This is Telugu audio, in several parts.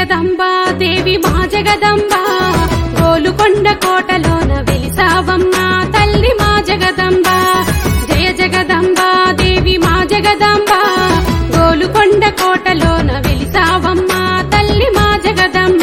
జగదంబ దేవి మా జగదంబ గోలుకొండ కోటలోన వెలిసావమ్మ తల్లి మా జగదంబ జయ జగదంబ దేవి మా జగదంబ గోలుకొండ కోటలోన వెలిసావమ్మ తల్లి మా జగదంబ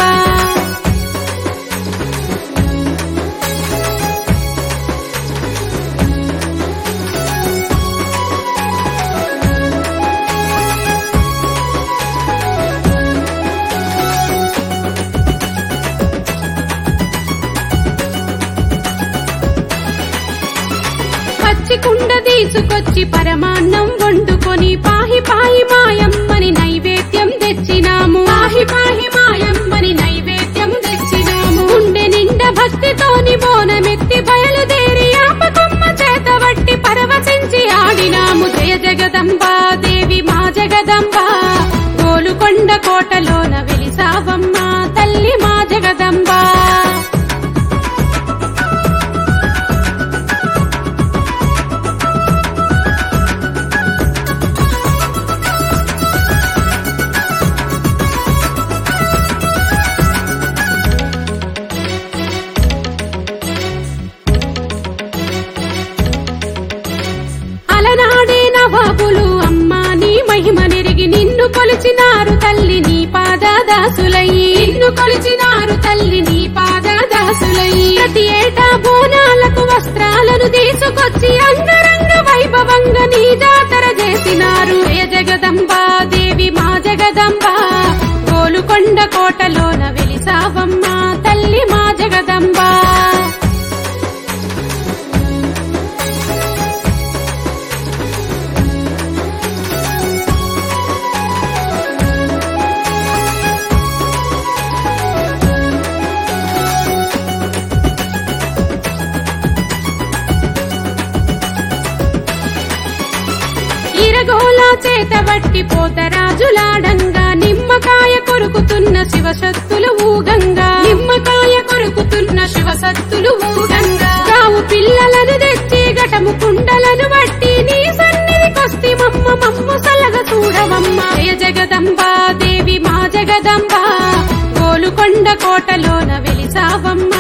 పచ్చి కుండ తీసుకొచ్చి పరమాన్నం వండుకొని పాహి పాహి మాయమ్మని నైవేద్యం తెచ్చినాము పాహి పాహి మాయమ్మని నైవేద్యం తెచ్చినాము గుండె నిండా భక్తితోని బోనమెత్తి బయలుదేరి ఆపకొమ్మ చేత వట్టి పరవశించి ఆడినాము జయ జగదంబా దేవి మా జగదంబా గోలుకొండ కోటలోన వెలిసావమ్మ తల్లి మా జగదంబా అలనాడే నవాబులు అమ్మా నీ మహిమ నెరిగి నిన్ను కొలిచినారు తల్లి నీ పాదాదాసులయ్యి నిన్ను కొలిచినారు తల్లి నీ పాదాదాసులయ్యి ప్రతి ఏటా బోనాలకు వస్త్రాలను తీసుకొచ్చి అంగరంగ వైభవంగా నీ జాతర చేసినారు జయ జగదంబా దేవి మా జగదంబా గోలుకొండ కోటలోన వెలిసావమ్మ తల్లి మా జగదంబా ఇరగోలా చేత వట్టి పోతరాజులాడంగా నిమ్మకాయ కొరుకుతున్న శివశక్తులు ఊగంగా నిమ్మకాయ కొరుకుతున్న శివశక్తులు ఊగంగా రావు పిల్లలను తెచ్చి ఘటము కుండలను బట్టి నీ సన్నిధికొస్తి మమ్మ మమ్మ సలగ చూడవమ్మ జయ జగదంబా దేవి మా జగదంబా గోలుకొండ కోటలోన వెలిసావమ్మ